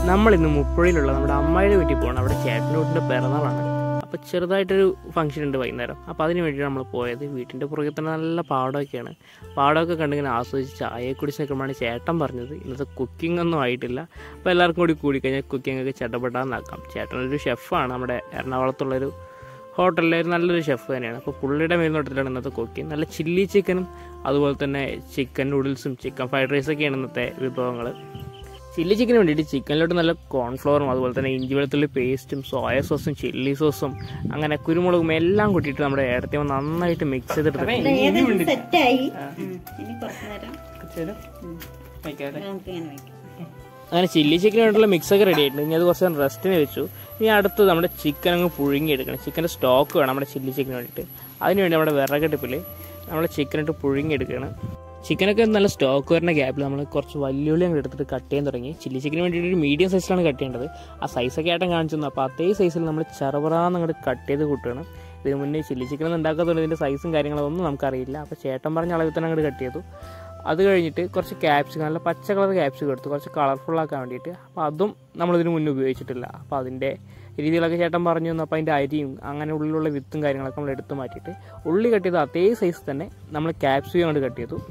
നമ്മളിന്ന് മുപ്പുഴയിലുള്ള നമ്മുടെ അമ്മായിയുടെ വീട്ടിൽ പോകണം അവിടെ ചേട്ടൻ്റെ വീട്ടിൻ്റെ പിറന്നാളാണ് അപ്പോൾ ചെറുതായിട്ടൊരു ഫംഗ്ഷൻ ഉണ്ട് വൈകുന്നേരം അപ്പോൾ അതിന് വേണ്ടിയിട്ട് നമ്മൾ പോയത് വീട്ടിൻ്റെ പുറകെ തന്നെ നല്ല പാടമൊക്കെയാണ് പാടമൊക്കെ കണ്ടിങ്ങനെ ആസ്വദിച്ച് ചായയെ കുടിച്ച് നിൽക്കുമ്പോഴാണ് ചേട്ടൻ പറഞ്ഞത് ഇന്നത്തെ കുക്കിംഗ് ഒന്നും ആയിട്ടില്ല അപ്പോൾ എല്ലാവർക്കും കൂടി കൂടിക്കഴിഞ്ഞാൽ കുക്കിംഗ് ഒക്കെ ചട്ടപ്പെട്ടാന്നാക്കാം ചേട്ടനൊരു ഷെഫാണ് നമ്മുടെ എറണാകുളത്തുള്ളൊരു ഹോട്ടലിലെ ഒരു നല്ലൊരു ഷെഫ് തന്നെയാണ് അപ്പോൾ പുള്ളിയുടെ മേൽനോട്ടത്തിലാണ് ഇന്നത്തെ കുക്കിംഗ് നല്ല ചില്ലി ചിക്കനും അതുപോലെ തന്നെ ചിക്കൻ നൂഡിൽസും ചിക്കൻ ഫ്രൈഡ് റൈസൊക്കെയാണ് ഇന്നത്തെ വിഭവങ്ങൾ ചില്ലി ചിക്കന് വേണ്ടിയിട്ട് ചിക്കനിലോട്ട് നല്ല കോൺഫ്ലവറും അതുപോലെ തന്നെ ഇഞ്ചി വെളുത്തുള്ളി പേസ്റ്റും സോയ സോസും ചില്ലി സോസും അങ്ങനെ കുരുമുളകും എല്ലാം കൂട്ടിയിട്ട് നമ്മുടെ ഏടത്തേമ നന്നായിട്ട് മിക്സ് ചെയ്തെടുത്തിട്ട് ഏകദേശം സെറ്റായി ഇനി കുറച്ച് നേരം നമുക്ക് ഇങ്ങനെ വയ്ക്കാം അങ്ങനെ ചില്ലി ചിക്കന് വേണ്ടിയുള്ള മിക്സൊക്കെ റെഡി ആയിട്ടുണ്ട് ഇനി അത് കുറച്ച് നേരം റെസ്റ്റിന് വെച്ചു ഇനി അടുത്ത് നമ്മുടെ ചിക്കൻ അങ്ങ് പുഴുങ്ങിയെടുക്കണം ചിക്കൻ്റെ സ്റ്റോക്ക് വേണം നമ്മുടെ ചില്ലി ചിക്കന് വേണ്ടിയിട്ട് അതിനുവേണ്ടി നമ്മുടെ വിറകടുപ്പിൽ നമ്മൾ ചിക്കനിട്ട് പുഴുങ്ങിയെടുക്കുകയാണ് ചിക്കനൊക്കെ നല്ല സ്റ്റോക്ക് വരുന്ന ഗ്യാപ്പിൽ നമ്മൾ കുറച്ച് വലിയുള്ളി അങ്ങ് എടുത്തിട്ട് കട്ട് ചെയ്യാൻ തുടങ്ങി ചില്ലി ചിക്കന് വേണ്ടിയിട്ട് ഒരു മീഡിയം സൈസിലാണ് കട്ട് ചെയ്യേണ്ടത് ആ സൈസൊക്കെ ആയിട്ടും കാണിച്ചു തന്നു അപ്പോൾ അതേ സൈസിൽ നമ്മൾ ചെറുപറാന്ന് അങ്ങോട്ട് കട്ട് ചെയ്ത് കൂട്ടുകയാണ് ഇതിന് മുന്നേ ചില്ലി ചിക്കൻ ഒന്നും ഉണ്ടാക്കാത്തതുകൊണ്ട് ഇതിൻ്റെ സൈസും കാര്യങ്ങളൊന്നും നമുക്കറിയില്ല അപ്പോൾ ചേട്ടൻ പറഞ്ഞ അളവിൽ തന്നെ അങ്ങോട്ട് കട്ട് ചെയ്തു അത് കഴിഞ്ഞിട്ട് കുറച്ച് ക്യാപ്സിക്കം നല്ല പച്ച കളർ ക്യാപ്സിക്കം എടുത്തു കുറച്ച് കളർഫുൾ ആക്കാൻ വേണ്ടിയിട്ട് അപ്പോൾ അതും നമ്മളിതിന് മുന്നേ ഉപയോഗിച്ചിട്ടില്ല അപ്പോൾ അതിൻ്റെ രീതികളൊക്കെ ചേട്ടൻ പറഞ്ഞു തന്നു അപ്പോൾ അതിൻ്റെ അരിയും അങ്ങനെ ഉള്ളിലുള്ള വിത്തും കാര്യങ്ങളൊക്കെ നമ്മൾ എടുത്ത് മാറ്റിയിട്ട് ഉള്ളി കട്ട് ചെയ്ത് അതേ സൈസ് തന്നെ നമ്മൾ ക്യാപ്സിക്കം കൊണ്ട് കട്ട് ചെയ്തു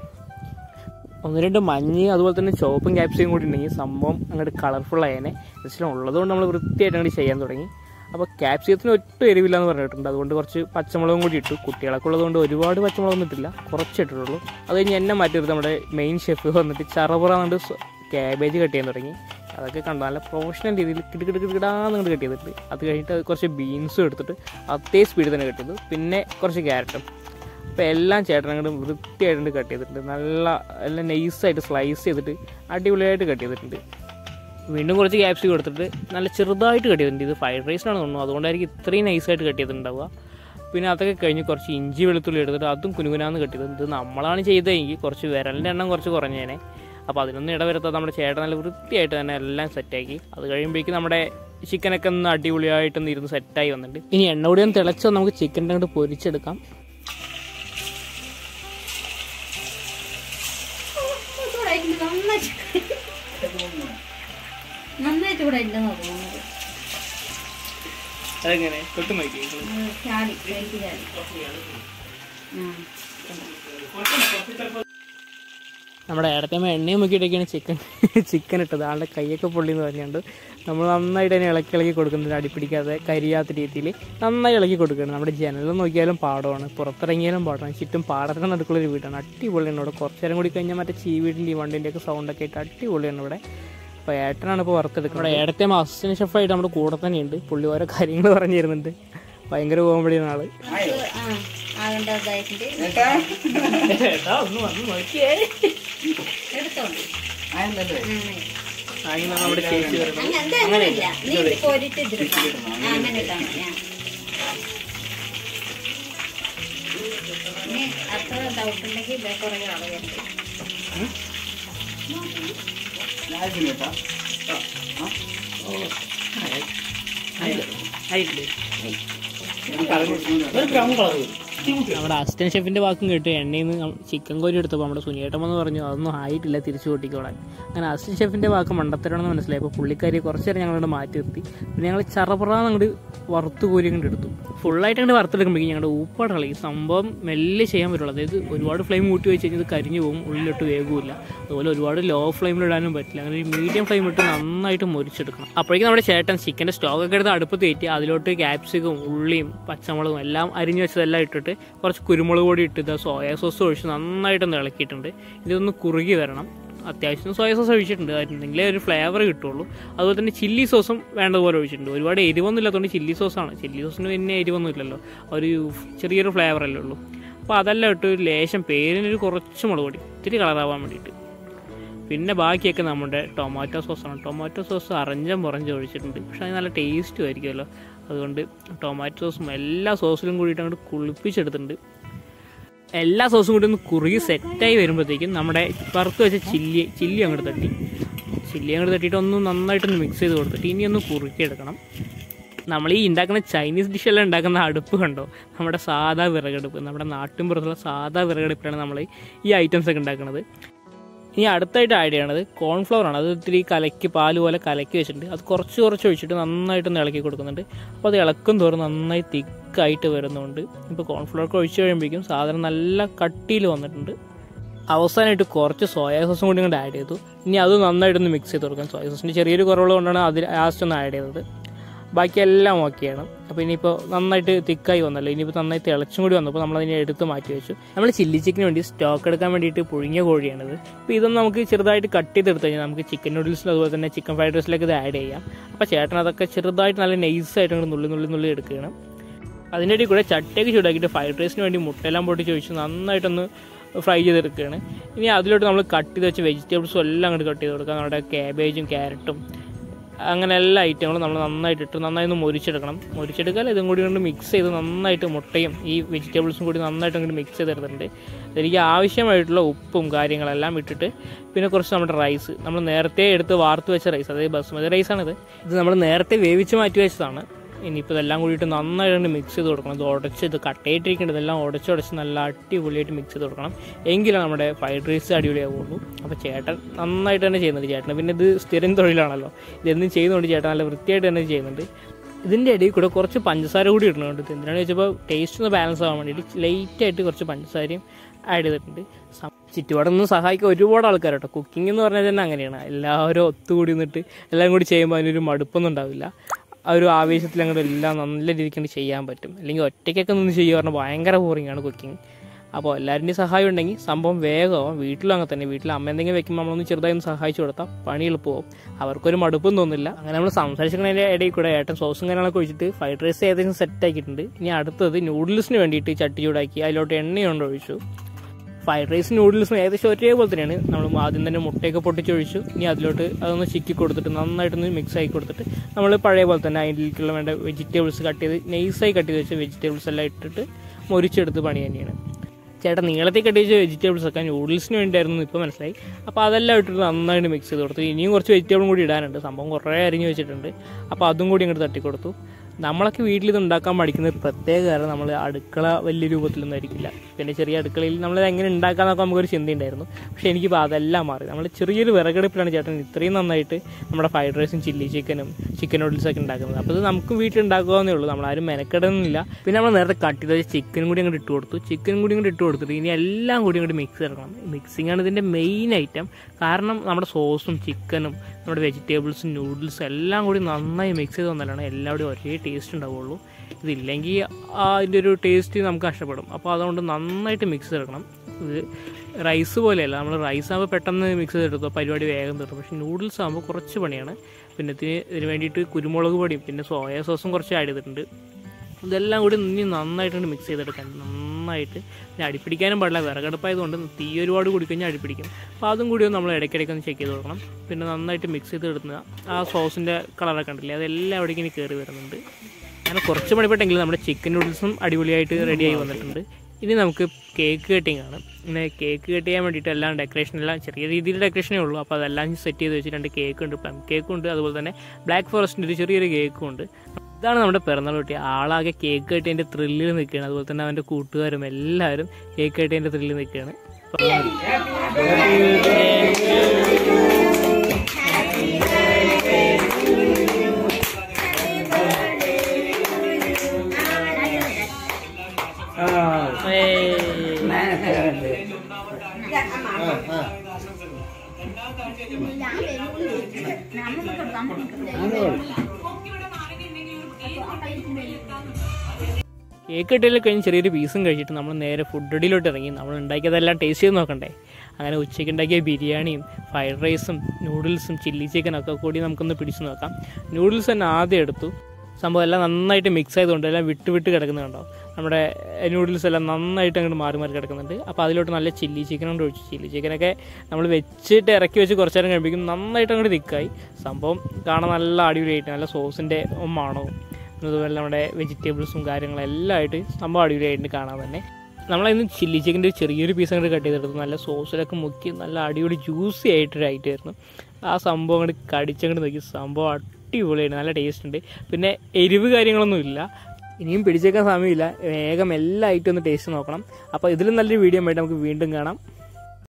ഒന്ന് രണ്ട് മഞ്ഞ് അതുപോലെ തന്നെ ചുവപ്പും ക്യാപ്സിക്കും കൂടി ഉണ്ടെങ്കിൽ സംഭവം അങ്ങോട്ട് കളർഫുൾ ആയേനെ ജസ്റ്റ് ഉള്ളതുകൊണ്ട് നമ്മൾ വൃത്തിയായിട്ട് അങ്ങോട്ട് ചെയ്യാൻ തുടങ്ങി അപ്പോൾ ക്യാപ്സിക്കത്തിന് ഒട്ടും എരിവില്ല എന്ന് പറഞ്ഞിട്ടുണ്ട് അതുകൊണ്ട് കുറച്ച് പച്ചമുളകും കൂടി ഇട്ടു കുട്ടികളൊക്കെ ഉള്ളതുകൊണ്ട് ഒരുപാട് പച്ചമുളകൊന്നും ഇട്ടില്ല കുറച്ച് ഇട്ടിട്ടുള്ളൂ അത് കഴിഞ്ഞ് എന്നെ മാറ്റി നിർത്തി നമ്മുടെ മെയിൻ ഷെഫ് വന്നിട്ട് ചറപുറ എന്നിട്ട് ക്യാബേജ് കട്ട് ചെയ്യാൻ തുടങ്ങി അതൊക്കെ കണ്ടു നല്ല പ്രൊഫഷണൽ രീതിയിൽ കിടക്കിട കിടക്കിടാന്ന് കണ്ട് കട്ട് ചെയ്തിട്ട് അത് കഴിഞ്ഞിട്ട് അത് കുറച്ച് ബീൻസും എടുത്തിട്ട് അതേ സ്പീഡിൽ തന്നെ കട്ട് ചെയ്തു പിന്നെ കുറച്ച് ക്യാരറ്റും അപ്പോൾ എല്ലാം ചേട്ടൻ അങ്ങോട്ട് വൃത്തിയായിട്ട് കട്ട് ചെയ്തിട്ടുണ്ട് നല്ല എല്ലാം നൈസായിട്ട് സ്ലൈസ് ചെയ്തിട്ട് അടിപൊളിയായിട്ട് കട്ട് ചെയ്തിട്ടുണ്ട് വീണ്ടും കുറച്ച് ക്യാപ്സി കൊടുത്തിട്ട് നല്ല ചെറുതായിട്ട് കട്ട് ചെയ്തിട്ടുണ്ട് ഇത് ഫ്രൈഡ് റൈസിനാണ് തോന്നുന്നു അതുകൊണ്ടായിരിക്കും ഇത്രയും നൈസായിട്ട് കട്ട് ചെയ്തിട്ടുണ്ടാവുക പിന്നെ അതൊക്കെ കഴിഞ്ഞ് കുറച്ച് ഇഞ്ചി വെളുത്തുള്ളി എടുത്തിട്ട് അതും കുനുകുനാന്ന് കട്ട് ചെയ്തത് ഇത് നമ്മളാണ് ചെയ്തതെങ്കിൽ കുറച്ച് വിരലിൻ്റെ എണ്ണം കുറച്ച് കുറഞ്ഞേനെ അപ്പോൾ അതിനൊന്നും ഇടവരുത്താതെ നമ്മുടെ ചേട്ടൻ നല്ല വൃത്തിയായിട്ട് തന്നെ എല്ലാം സെറ്റാക്കി അത് കഴിയുമ്പോഴേക്കും നമ്മുടെ ചിക്കനൊക്കെ ഒന്ന് അടിപൊളിയായിട്ടൊന്ന് ഇരുന്ന് സെറ്റായി വന്നിട്ടുണ്ട് ഇനി എണ്ണ കൂടി ഒന്ന് തിളച്ചോ നമുക്ക് ചിക്കൻ്റെ അങ്ങോട്ട് പൊരിച്ചെടുക്കാം ചൂടായിട്ടുണ്ട് നന്നായിട്ട് നന്നായിട്ട് ചൂടായിട്ടുണ്ടെന്ന് തോന്നുന്നത് അതെങ്ങനെ തൊട്ട് നോക്കി ഉം, ചാടി കൈക്ക് ചാടി ഉം. നമ്മുടെ ഇടത്തേമ എണ്ണയും മുക്കിയിട്ടൊക്കെയാണ് ചിക്കൻ ചിക്കൻ ഇട്ടത് ആളുടെ കൈയൊക്കെ പൊള്ളിന്ന് പറഞ്ഞുകൊണ്ട് നമ്മൾ നന്നായിട്ട് തന്നെ ഇളക്കി ഇളക്കി കൊടുക്കുന്നുണ്ട് അടിപ്പിടിക്കാതെ കരിയാത്ത രീതിയിൽ നന്നായി ഇളക്കി കൊടുക്കുകയാണ് നമ്മുടെ ജനലും നോക്കിയാലും പാടമാണ് പുറത്തിറങ്ങിയാലും പാടമാണ് ചുറ്റും പാടത്തിന് നടുക്കുള്ള ഒരു വീടാണ് അടിപൊളിയാണ് ഇവിടെ കുറച്ച് നേരം കൂടി കഴിഞ്ഞാൽ മറ്റേ ചീവീടിൻ്റെ വണ്ടിൻ്റെ ഒക്കെ സൗണ്ടൊക്കെ ആയിട്ട് അടിപൊളിയാണ് ഇവിടെ അപ്പോൾ ഏട്ടനാണ് ഇപ്പോൾ വറുത്തെടുക്കുന്നത് നമ്മുടെ ഏടത്തെ അസിസ്റ്റന്റ് ഷെഫായിട്ട് നമ്മുടെ കൂടെ തന്നെയുണ്ട് പുള്ളി ഓരോ കാര്യങ്ങൾ പറഞ്ഞു തരുന്നുണ്ട് ഭയങ്കര കോമഡിയാണ് ആള് ആ ആകേണ്ടതായിട്ടുണ്ട് ഏട്ടാ ഒന്ന് വന്ന് നോക്കിയേ എടുത്തോണ്ട് അങ്ങനെ നമ്മുടെ ചേച്ചി വരുന്നത് അങ്ങനെ അങ്ങനെയല്ല നീ ഇത് കോരിട്ട് ഇതിലിട്ടോ ആ അങ്ങനെ ഇട്ടാണ് ഞാൻ ഇനി അത്ര ഡൗട്ട് ഉണ്ടെങ്കിൽ ഇതേ കുറേ കളയുണ്ട് നമ്മുടെ അസിസ്റ്റന്റ് ഷെഫിന്റെ വാക്കും കേട്ട് എണ്ണയിൽ നിന്ന് ചിക്കൻ കോരി എടുത്തപ്പോൾ നമ്മുടെ സുനിയേട്ടൻ എന്ന് പറഞ്ഞു അതൊന്നും ആയിട്ടില്ല തിരിച്ചു കൂട്ടിക്കോളാൻ അങ്ങനെ അസിസ്റ്റന്റ് ഷെഫിന്റെ വാക്ക് മണ്ടത്തരമാണെന്ന് മനസ്സിലായി അപ്പോൾ പുള്ളിക്കാരി കുറച്ച് നേരം ഞങ്ങളോട് മാറ്റി നിർത്തി പിന്നെ ഞങ്ങൾ ചറപറാന്ന് അങ്ങോട്ട് വറുത്ത് കോരി അങ്ങോട്ട് എടുത്തു ഫുള്ളായിട്ട് അങ്ങോട്ട് വറുത്തെടുക്കുമ്പോഴേക്കും ഞങ്ങളുടെ ഊപ്പാടുള്ള ഈ സംഭവം മെല്ലെ ചെയ്യാൻ പറ്റുള്ളൂ അതായത് ഒരുപാട് ഫ്ലെയിം കൂട്ടി വെച്ച് കഴിഞ്ഞാൽ ഇത് കരിഞ്ഞു പോകും ഉള്ളിലിട്ട് വേഗമില്ല അതുപോലെ ഒരുപാട് ലോ ഫ്ലെയിമിൽ ഇടാനും പറ്റില്ല അങ്ങനെ ഒരു മീഡിയം ഫ്ലെയിം ഇട്ട് നന്നായിട്ട് മുരിച്ചെടുക്കണം അപ്പോഴേക്കും നമ്മുടെ ചേട്ടൻ ചിക്കൻ്റെ സ്റ്റോക്കൊക്കെ എടുത്ത് അടുപ്പത്ത് കയറ്റി അതിലോട്ട് ക്യാപ്സിക്കും ഉള്ളിയും പച്ചമുളകും എല്ലാം അരിഞ്ഞു വെച്ചതെല്ലാം ഇട്ടിട്ട് കുറച്ച് കുരുമുളക് പൊടി ഇട്ട് സോയാ സോസ് ഒഴിച്ച് നന്നായിട്ടൊന്ന് ഇളക്കിയിട്ടുണ്ട് ഇതൊന്ന് കുറുകി വരണം അത്യാവശ്യം സോയ സോസ് ഒഴിച്ചിട്ടുണ്ട് അതിനെങ്കിലേ ഒരു ഫ്ലേവർ കിട്ടുള്ളൂ അതുപോലെ തന്നെ ചില്ലി സോസും വേണ്ടതുപോലെ ഒഴിച്ചിട്ടുണ്ട് ഒരുപാട് എരിവൊന്നും ഇല്ലാത്തതുകൊണ്ട് ചില്ലി സോസാണ് ചില്ലി സോസിന് പിന്നെ എരിവൊന്നും ഇല്ലല്ലോ ഒരു ചെറിയൊരു ഫ്ലേവർ അല്ലേ ഉള്ളൂ അപ്പോൾ അതെല്ലാം ഇട്ട് ഒരു ലേശം പേരിനൊരു കുറച്ച് മുളക് പൊടി ഇത്തിരി കളറാവാൻ വേണ്ടിയിട്ട് പിന്നെ ബാക്കിയൊക്കെ നമ്മുടെ ടൊമാറ്റോ സോസാണ് ടൊമാറ്റോ സോസ് അറഞ്ചം പുറഞ്ചം ഒഴിച്ചിട്ടുണ്ട് പക്ഷേ അത് നല്ല ടേസ്റ്റും ആയിരിക്കുമല്ലോ അതുകൊണ്ട് ടൊമാറ്റോ സോസും എല്ലാ സോസിലും കൂടിയിട്ട് അങ്ങോട്ട് കുളിപ്പിച്ചെടുത്തിട്ടുണ്ട് എല്ലാ സോസും കൂടി ഒന്ന് കുറുകി സെറ്റായി വരുമ്പോഴത്തേക്കും നമ്മുടെ വറുത്ത് വെച്ച ചില്ലി ചില്ലി അങ്ങോട്ട് തട്ടി ചില്ലി അങ്ങോട്ട് തട്ടിയിട്ട് ഒന്ന് നന്നായിട്ടൊന്ന് മിക്സ് ചെയ്ത് കൊടുത്തിട്ട് ഇനി ഒന്ന് കുറുക്കിയെടുക്കണം നമ്മൾ ഈ ഉണ്ടാക്കുന്ന ചൈനീസ് ഡിഷെല്ലാം ഉണ്ടാക്കുന്ന അടുപ്പ് കണ്ടോ നമ്മുടെ സാധാ വിറകടുപ്പ് നമ്മുടെ നാട്ടിൻ പുറത്തുള്ള സാധാ വിറകടുപ്പിലാണ് നമ്മൾ ഈ ഐറ്റംസ് ഒക്കെ ഉണ്ടാക്കുന്നത് ഇനി അടുത്തായിട്ട് ആഡ് ചെയ്യണത് കോൺഫ്ലവർ ആണ് അത് ഇത്തിരി കലക്കി പാല് പോലെ കലക്കി വെച്ചിട്ടുണ്ട് അത് കുറച്ച് കുറച്ച് ഒഴിച്ചിട്ട് നന്നായിട്ടൊന്ന് ഇളക്കി കൊടുക്കുന്നുണ്ട് അപ്പോൾ അത് ഇളക്കും തോറും നന്നായി തിക്കായിട്ട് വരുന്നുണ്ട് ഇപ്പോൾ കോൺഫ്ലവർ ഒക്കെ ഒഴിച്ച് കഴിയുമ്പോഴേക്കും സാധനം നല്ല കട്ടിയിൽ വന്നിട്ടുണ്ട് അവസാനമായിട്ട് കുറച്ച് സോയാ സോസും കൂടി ഇങ്ങോട്ട് ആഡ് ചെയ്തു ഇനി അത് നന്നായിട്ടൊന്ന് മിക്സ് ചെയ്ത് കൊടുക്കാം സോയാ സോസിൻ്റെ ചെറിയൊരു കുറവുള്ളത് കൊണ്ടാണ് അതിൽ ലാസ്റ്റ് ഒന്ന് ആഡ് ചെയ്തത് ബാക്കി എല്ലാം ഓക്കെയാണ് അപ്പോൾ ഇനിയിപ്പോൾ നന്നായിട്ട് തിക്കായി വന്നല്ലോ ഇനിയിപ്പോൾ നന്നായി തിളച്ചും കൂടി വന്നപ്പോൾ നമ്മൾ അതിനെ എടുത്ത് മാറ്റി വെച്ചു നമ്മൾ ചില്ലി ചിക്കന് വേണ്ടി സ്റ്റോക്ക് എടുക്കാൻ വേണ്ടിയിട്ട് പുഴുങ്ങിയ കോഴിയാണിത് അപ്പോൾ ഇതൊന്നും നമുക്ക് ചെറുതായിട്ട് കട്ട് ചെയ്തെടുത്ത് കഴിഞ്ഞാൽ നമുക്ക് ചിക്കൻ നൂഡിൽസിലും അതുപോലെ തന്നെ ചിക്കൻ ഫ്രൈഡ് റൈസിലേക്ക് ഇത് ആഡ് ചെയ്യാം അപ്പോൾ ചേട്ടൻ അതൊക്കെ ചെറുതായിട്ട് നല്ല നൈസായിട്ട് അങ്ങോട്ട് നുള്ളി നുള്ളി നുള്ളി എടുക്കുകയാണ് അതിൻ്റെ ഇടയിൽ കൂടെ ചട്ടയൊക്കെ ചൂടാക്കിയിട്ട് ഫ്രൈഡ് റൈസിന് വേണ്ടി മുട്ടയെല്ലാം പൊട്ടി ചോദിച്ച് നന്നായിട്ടൊന്ന് ഫ്രൈ ചെയ്തെടുക്കുകയാണ് ഇനി അതിലോട്ട് നമ്മൾ കട്ട് ചെയ്ത് വെച്ച വെജിറ്റബിൾസും എല്ലാം അങ്ങോട്ട് കട്ട് ചെയ്ത് കൊടുക്കുക നമ്മുടെ ക്യാബേജും ക്യാരറ്റും അങ്ങനെ എല്ലാ ഐറ്റങ്ങളും നമ്മൾ നന്നായിട്ട് ഇട്ട് നന്നായി ഒന്ന് മുരിച്ചെടുക്കണം മുരിച്ചെടുക്കാൻ ഇതും കൂടി കൊണ്ട് മിക്സ് ചെയ്ത് നന്നായിട്ട് മുട്ടയും ഈ വെജിറ്റബിൾസും കൂടി നന്നായിട്ട് അങ്ങോട്ട് മിക്സ് ചെയ്തെടുത്തിട്ടുണ്ട് എനിക്ക് ആവശ്യമായിട്ടുള്ള ഉപ്പും കാര്യങ്ങളെല്ലാം ഇട്ടിട്ട് പിന്നെ കുറച്ച് നമ്മുടെ റൈസ് നമ്മൾ നേരത്തെ എടുത്ത് വാർത്ത് വെച്ച റൈസ് അതായത് ബസ്മതി റൈസാണിത് ഇത് നമ്മൾ നേരത്തെ വേവിച്ച് മാറ്റി വെച്ചതാണ് ഇനിയിപ്പോൾ ഇതെല്ലാം കൂടിയിട്ട് നന്നായിട്ട് മിക്സ് ചെയ്ത് കൊടുക്കണം ഇത് ഉടച്ച് ഇത് കട്ടയിട്ടിരിക്കേണ്ടത് ഇതെല്ലാം ഉടച്ച് ഉടച്ച് നല്ല അടിപൊളിയായിട്ട് മിക്സ് ചെയ്ത് കൊടുക്കണം എങ്കിലേ നമ്മുടെ ഫ്രൈഡ് റൈസ് അടിപൊളിയാവുള്ളൂ അപ്പോൾ ചേട്ടൻ നന്നായിട്ട് തന്നെ ചെയ്യുന്നുണ്ട് ചേട്ടൻ പിന്നെ ഇത് സ്ഥിരം തൊഴിലാണല്ലോ ഇതെന്നും ചെയ്യുന്നുണ്ട് ചേട്ടൻ നല്ല വൃത്തിയായിട്ട് തന്നെ ചെയ്യുന്നുണ്ട് ഇതിൻ്റെ ഇടയിൽ കൂടെ കുറച്ച് പഞ്ചസാര കൂടി ഇടുന്നുണ്ട് ഇത് എന്തിനാണെന്ന് വെച്ചപ്പോൾ ടേസ്റ്റ് ഒന്ന് ബാലൻസ് ആവാൻ വേണ്ടിയിട്ട് ലൈറ്റായിട്ട് കുറച്ച് പഞ്ചസാരയും ആഡ് ചെയ്തിട്ടുണ്ട് സം- ചുറ്റുപാടൊന്നും സഹായിക്കാൻ ഒരുപാട് ആൾക്കാർ കേട്ടോ കുക്കിംഗ് എന്ന് പറഞ്ഞാൽ തന്നെ അങ്ങനെയാണ് എല്ലാവരും ഒത്തുകൂടി നിന്നിട്ട് എല്ലാം കൂടി ചെയ്യുമ്പോൾ അതിനൊരു മടുപ്പൊന്നും ഉണ്ടാവില്ല ആ ഒരു ആവേശത്തിൽ അങ്ങോട്ട് എല്ലാം നല്ല രീതിക്ക് അങ്ങട് ചെയ്യാൻ പറ്റും അല്ലെങ്കിൽ ഒറ്റയ്ക്കൊക്കെ നിന്ന് ചെയ്യുക പറഞ്ഞാൽ ഭയങ്കര ബോറിംഗ് ആണ് കുക്കിംഗ് അപ്പോൾ എല്ലാവരുടെയും സഹായം ഉണ്ടെങ്കിൽ സംഭവം വേഗമാവും വീട്ടിലും അങ്ങനെ തന്നെ വീട്ടിൽ അമ്മ എന്തെങ്കിലും വെക്കുമ്പോൾ നമ്മളൊന്ന് ചെറുതായി ഒന്ന് സഹായിച്ചു കൊടുത്താൽ പണി എളുപ്പമാവും അവർക്കൊരു മടുപ്പും തോന്നില്ല അങ്ങനെ നമ്മൾ സംസാരിച്ചിരിക്കുന്നതിൻ്റെ ഇടയിൽ കൂടെ ഏട്ടൻ സോസും കാര്യങ്ങളൊക്കെ ഒഴിച്ചിട്ട് ഫ്രൈഡ് റൈസ് ഏകദേശം സെറ്റ് ആക്കിയിട്ടുണ്ട് ഇനി അടുത്തത് നൂഡിൽസിന് വേണ്ടിയിട്ട് ചട്ടി ചൂടാക്കി അതിലോട്ട് എണ്ണയുണ്ട് ഒഴിച്ചു ഫ്രൈഡ് റൈസ് നൂഡിൽസും ഏകദേശം ഒരേപോലെ തന്നെയാണ് നമ്മൾ ആദ്യം തന്നെ മുട്ടയൊക്കെ പൊട്ടിച്ചൊഴിച്ചു ഇനി അതിലോട്ട് അതൊന്ന് ചിക്കി കൊടുത്തിട്ട് നന്നായിട്ടൊന്ന് മിക്സ് ആക്കി കൊടുത്തിട്ട് നമ്മൾ പഴയ പോലെ തന്നെ അതിലേക്കുള്ള വേണ്ട വെജിറ്റബിൾസ് കട്ട് ചെയ്ത് നൈസായി കട്ട് ചെയ്ത് വെച്ച വെജിറ്റബിൾസ് എല്ലാം ഇട്ടിട്ട് മുരിച്ചെടുത്ത് പണി തന്നെയാണ് ചേട്ടാ നീളത്തിൽ കട്ട് ചെയ്ത വെജിറ്റബിൾസ് ഒക്കെ നൂഡിൽസിന് വേണ്ടിയായിരുന്നു ഇപ്പോൾ മനസ്സിലായി അപ്പോൾ അതെല്ലാം ഇട്ടിട്ട് നന്നായിട്ട് മിക്സ് ചെയ്ത് കൊടുത്തു ഇനിയും കുറച്ച് വെജിറ്റബിളും കൂടി ഇടാനുണ്ട് സംഭവം കുറേ അരിഞ്ഞ് വെച്ചിട്ടുണ്ട് അപ്പോൾ അതും കൂടി ഇങ്ങോട്ട് തട്ടിക്കൊടുത്തു നമ്മളൊക്കെ വീട്ടിൽ ഇത് ഉണ്ടാക്കാൻ പഠിക്കുന്ന ഒരു പ്രത്യേക കാരണം നമ്മൾ അടുക്കള വലിയ രൂപത്തിലൊന്നും ആയിരിക്കില്ല പിന്നെ ചെറിയ അടുക്കളയിൽ നമ്മൾ എങ്ങനെ ഉണ്ടാക്കാന്നൊക്കെ നമുക്കൊരു ചിന്തയുണ്ടായിരുന്നു പക്ഷേ എനിക്കിപ്പോൾ അതെല്ലാം മാറി നമ്മൾ ചെറിയൊരു വിറകടുപ്പിലാണ് ചേട്ടൻ ഇത്രയും നന്നായിട്ട് നമ്മുടെ ഫ്രൈഡ് റൈസും ചില്ലി ചിക്കനും ചിക്കൻ നൂഡിൽസൊക്കെ ഉണ്ടാക്കുന്നത് അപ്പോൾ ഇത് നമുക്കും വീട്ടിൽ ഉണ്ടാക്കാവുന്നേ ഉള്ളൂ നമ്മളാരും മെനക്കെടുന്നില്ല പിന്നെ നമ്മൾ നേരത്തെ കട്ട് ചെയ്ത ചിക്കനും കൂടി അങ്ങോട്ട് ഇട്ട് കൊടുത്തു ചിക്കനും കൂടി അങ്ങോട്ട് ഇട്ട് കൊടുത്തിട്ട് ഇനി എല്ലാം കൂടി അങ്ങോട്ട് മിക്സ് ചെയ്യണം മിക്സിംഗ് ആണ് ഇതിൻ്റെ മെയിൻ ഐറ്റം കാരണം നമ്മുടെ സോസും ചിക്കനും നമ്മുടെ വെജിറ്റബിൾസും നൂഡിൽസും എല്ലാം കൂടി നന്നായി മിക്സ് ചെയ്ത് വന്നാലാണ് എല്ലാവരുടെയും ഒരേ ടേസ്റ്റ് ഉണ്ടാവുള്ളൂ ഇതില്ലെങ്കിൽ അതിൻ്റെ ഒരു ടേസ്റ്റ് നമുക്ക് നഷ്ടപ്പെടും അപ്പോൾ അതുകൊണ്ട് നന്നായിട്ട് മിക്സ് ചെയ്തെടുക്കണം ഇത് റൈസ് പോലെയല്ല നമ്മൾ റൈസ് ആകുമ്പോൾ പെട്ടെന്ന് മിക്സ് ചെയ്തെടുത്തു പരിപാടി വേഗം തീർന്നു പക്ഷേ നൂഡിൽസ് ആകുമ്പോൾ കുറച്ച് പണിയാണ് പിന്നെ ഇതിന് ഇതിന് വേണ്ടിയിട്ട് കുരുമുളക് പൊടിയും പിന്നെ സോയ സോസും കുറച്ച് ആഡ് ചെയ്തിട്ടുണ്ട് ഇതെല്ലാം കൂടി ഇനി നന്നായിട്ട് മിക്സ് ചെയ്തെടുക്കാൻ നന്നായിട്ട് പിന്നെ അടിപ്പിടിക്കാനും പാടില്ല വിറകടുപ്പായതുകൊണ്ട് തീ ഒരുപാട് കൂടി കഴിഞ്ഞാൽ അടിപ്പിടിക്കും അപ്പോൾ അതും കൂടി ഒന്ന് നമ്മൾ ഇടയ്ക്കിടയ്ക്ക് ഒന്ന് ചെക്ക് ചെയ്ത് കൊടുക്കണം പിന്നെ നന്നായിട്ട് മിക്സ് ചെയ്ത് എടുക്കുക ആ സോസിൻ്റെ കളറൊക്കെ ഉണ്ടല്ലേ അതെല്ലാം അവിടേക്ക് ഇനി കയറി വരുന്നുണ്ട് അങ്ങനെ കുറച്ച് മണിപ്പെട്ടെങ്കിലും നമ്മുടെ ചിക്കൻ നൂഡിൽസും അടിപൊളിയായിട്ട് റെഡിയായി വന്നിട്ടുണ്ട് ഇനി നമുക്ക് കേക്ക് കട്ടിങ് ആണ് പിന്നെ കേക്ക് കട്ട് ചെയ്യാൻ വേണ്ടിയിട്ട് എല്ലാം ഡെക്കറേഷൻ എല്ലാം ചെറിയ രീതിയിൽ ഡെക്കറേഷനേ ഉള്ളൂ അപ്പോൾ അതെല്ലാം സെറ്റ് ചെയ്ത് വെച്ച് രണ്ട് കേക്ക് ഉണ്ട് പ്ലം കേക്കും ഉണ്ട് അതുപോലെ തന്നെ ബ്ലാക്ക് ഫോറസ്റ്റിൻ്റെ ഒരു ചെറിയൊരു കേക്കും ഉണ്ട് ഇതാണ് നമ്മുടെ പിറന്നാൾ കുട്ടി ആളാകെ കേക്ക് കട്ടിയതിൻ്റെ ത്രില്ലിൽ നിൽക്കുകയാണ് അതുപോലെ തന്നെ അവൻ്റെ കൂട്ടുകാരും എല്ലാവരും കേക്ക് കട്ടിയതിൻ്റെ ത്രില്ലിൽ നിൽക്കുകയാണ് കേക്ക് കട്ടിയിൽ കഴിഞ്ഞ് ചെറിയൊരു പീസും കഴിച്ചിട്ട് നമ്മൾ നേരെ ഫുഡ് അടിയിലോട്ട് ഇറങ്ങി നമ്മൾ ഉണ്ടാക്കിയതെല്ലാം ടേസ്റ്റ് ചെയ്ത് നോക്കണ്ടേ അങ്ങനെ ഉച്ചയ്ക്ക് ഉണ്ടാക്കിയ ബിരിയാണിയും ഫ്രൈഡ് റൈസും നൂഡിൽസും ചില്ലി ചിക്കനൊക്കെ കൂടി നമുക്കൊന്ന് പിടിച്ചു നോക്കാം നൂഡിൽസ് തന്നെ ആദ്യം എടുത്തു സംഭവം എല്ലാം നന്നായിട്ട് മിക്സ് ആയതുകൊണ്ട് എല്ലാം വിട്ട് വിട്ട് കിടക്കുന്നുണ്ടോ നമ്മുടെ നൂഡിൽസ് എല്ലാം നന്നായിട്ട് അങ്ങോട്ട് മാറി മാറി കിടക്കുന്നുണ്ട് അപ്പോൾ അതിലോട്ട് നല്ല ചില്ലി ചിക്കൻ കൊണ്ട് ഒഴിച്ചു ചില്ലി ചിക്കനൊക്കെ നമ്മൾ വെച്ചിട്ട് ഇറക്കി വെച്ച് കുറച്ച് നേരം കഴിപ്പിക്കും നന്നായിട്ട് അങ്ങോട്ട് തിക്കായി സംഭവം കാണാൻ നല്ല അടിപൊളിയായിട്ട് നല്ല സോസിൻ്റെ മണവും അതുപോലെ നമ്മുടെ വെജിറ്റബിൾസും കാര്യങ്ങളും എല്ലാം ആയിട്ട് സംഭവം അടിപൊളിയായിട്ട് കാണാൻ തന്നെ നമ്മളതിന് ചില്ലി ചിക്കൻ്റെ ചെറിയൊരു പീസ് അങ്ങോട്ട് കട്ട് ചെയ്തെടുത്തു നല്ല സോസിലൊക്കെ മുക്കി നല്ല അടിപൊളി ജ്യൂസി ആയിട്ടൊരു ഐറ്റമായിരുന്നു ആ സംഭവം അങ്ങോട്ട് കടിച്ചങ്ങോട്ട് നോക്കി സംഭവം അടിപൊളിയായിട്ട് നല്ല ടേസ്റ്റ് ഉണ്ട് പിന്നെ എരിവ് കാര്യങ്ങളൊന്നും ഇല്ല ഇനിയും പിടിച്ചേക്കാൻ സമയമില്ല വേഗം എല്ലാ ഐറ്റം ഒന്ന് ടേസ്റ്റ് നോക്കണം അപ്പോൾ ഇതിലും നല്ലൊരു വീഡിയോ ആയിട്ട് നമുക്ക് വീണ്ടും കാണാം